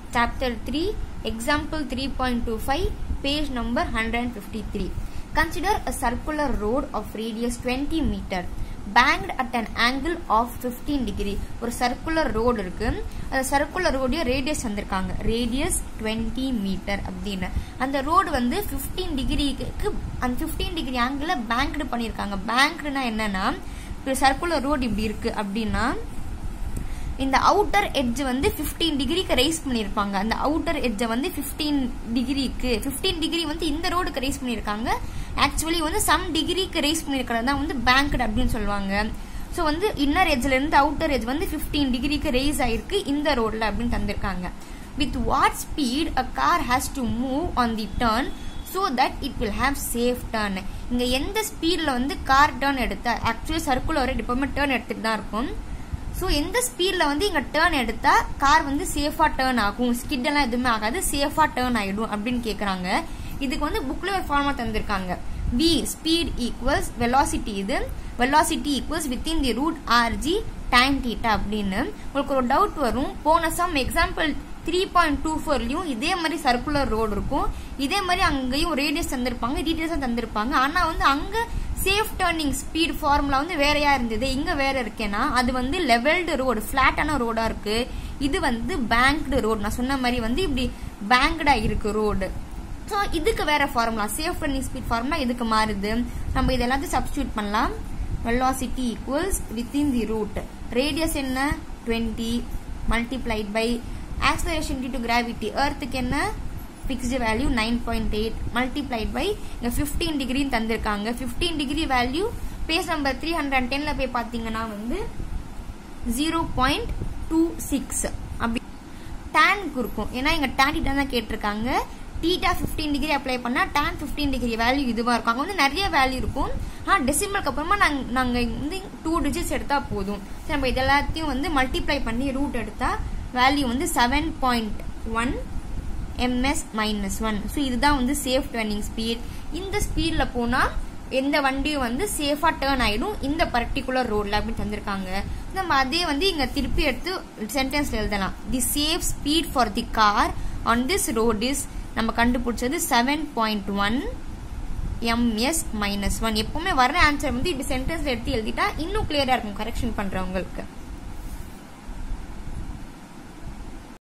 chapter three example three point two five page number hundred and fifty three consider a circular road of radius twenty metre banked at an angle of fifteen degree ஒரு circular road இருக்கு அந்த circular ரோடைய radius வந்திருக்காங்க radius twenty metre அப்படின்னு அந்த road வந்து fifteen டிகிரிக்கு அந்த ஃபிஃப்டீன் டிகிரி ஆங்கிள் பேங்க்டு பண்ணியிருக்காங்க பேங்க்டுனா என்னன்னா சர்க்குலர் ரோடு இப்படி இருக்கு அப்படின்னா இந்த அவுட்டர் எட்ஜ் வந்து ஃபிஃப்டீன் டிகிரிக்கு ரைஸ் பண்ணியிருப்பாங்க அந்த அவுட்டர் எட்ஜை வந்து ஃபிஃப்டீன் டிகிரிக்கு ஃபிஃப்டீன் டிகிரி வந்து இந்த ரோடுக்கு ரைஸ் பண்ணியிருக்காங்க ஆக்சுவலி வந்து சம் டிகிரிக்கு ரைஸ் பண்ணியிருக்கிறது தான் வந்து பேங்க்டு அப்படின்னு சொல்லுவாங்க ஸோ வந்து இன்னர் எட்ஜ்ல இருந்து அவுட்டர் எட்ஜ் வந்து ஃபிஃப்டீன் டிகிரிக்கு ரைஸ் ஆயிருக்கு இந்த ரோட்ல அப்படின்னு தந்திருக்காங்க with what speed a car has to move on the turn so that it will have safe turn இங்கே எந்த ஸ்பீடில் வந்து கார் டேர்ன் எடுத்தா ஆக்சுவலி சர்க்குலர் எப்பவுமே டேர்ன் எடுத்துட்டு தான் இருக்கும் ஸோ எந்த ஸ்பீடில் வந்து இங்கே டேர்ன் எடுத்தா கார் வந்து சேஃபாக டேர்ன் ஆகும் ஸ்கிட் எல்லாம் எதுவுமே ஆகாது சேஃபாக டேர்ன் ஆகிடும் அப்படின்னு கேட்குறாங்க இதுக்கு வந்து புக்கில் ஒரு ஃபார்மா தந்திருக்காங்க வி ஸ்பீட் ஈக்குவல்ஸ் வெலாசிட்டி இது velocity equals within the root RG time theta அப்படின்னு உங்களுக்கு ஒரு டவுட் வரும் போன some example three point two ஃபோர்லையும் இதே மாதிரி சர்க்குலர் ரோடு இருக்கும் இதே மாதிரி அங்கேயும் ரேடியஸ் தந்திருப்பாங்க டீட்டெயில்ஸாக தந்திருப்பாங்க ஆனால் வந்து அங்கே சேஃப் டேர்னிங் ஸ்பீட் ஃபார்முலா வந்து வேறையா இருந்தது இங்க வேற இருக்கேன்னா அது வந்து லெவல்டு ரோடு ஃபிளாட்டான ரோடா இருக்கு இது வந்து பேங்க்டு ரோடு நான் சொன்ன மாதிரி வந்து இப்படி பேங்க்டா இருக்கு ரோடு ஸோ இதுக்கு வேற formula safe turning speed formula இதுக்கு மாறுது நம்ம இது எல்லாத்தையும் சப்ஸ்டியூட் பண்ணலாம் velocity equals within the root radius என்ன twenty multiplied by acceleration due gravity எர்த்துக்கு என்ன fixed value nine point eight multiplied by இங்கே ஃபிஃப்டீன் டிகிரின்னு தந்திருக்காங்க fifteen degree value page number three hundred டென்ல போய் பார்த்தீங்கன்னா வந்து ஜீரோ பாயிண்ட் டூ சிக்ஸ் அப்படி டேனுக்கு இருக்கும் ஏன்னா இங்கே டேன் டீட்டா தான் கேட்டிருக்காங்க டீட்டா ஃபிஃப்டீன் டிகிரி அப்ளை பண்ணால் டேன் ஃபிஃப்டீன் டிகிரி வேல்யூ இதுவாக இருக்கும் அங்கே வந்து நிறைய வேல்யூ இருக்கும் ஆனால் டெசிமலுக்கு அப்புறமா நாங்கள் நாங்கள் வந்து டூ டிஜிட்ஸ் எடுத்தால் போதும் சரி நம்ம இது எல்லாத்தையும் வந்து மல்டிப்ளை பண்ணி ரூட் எடுத்தால் வேல்யூ வந்து seven point one MS minus one so இதுதான் வந்து சேஃப் டேர்னிங் ஸ்பீட் இந்த ஸ்பீடில் போனால் எந்த வண்டியும் வந்து சேஃபாக டேர்ன் ஆகிடும் இந்த பர்டிகுலர் ரோடில் அப்படின்னு தந்திருக்காங்க நம்ம அதே வந்து இங்கே திருப்பி எடுத்து சென்டென்ஸில் எழுதலாம் the safe speed for the car on this road is நம்ம கண்டுபிடிச்சது seven point one MS minus one எப்பவுமே வர ஆன்சர் வந்து இப்படி சென்டென்ஸ்ல எடுத்து எழுதிட்டா இன்னும் கிளியரா இருக்கும் கரெக்ஷன் பண்றவங்களுக்கு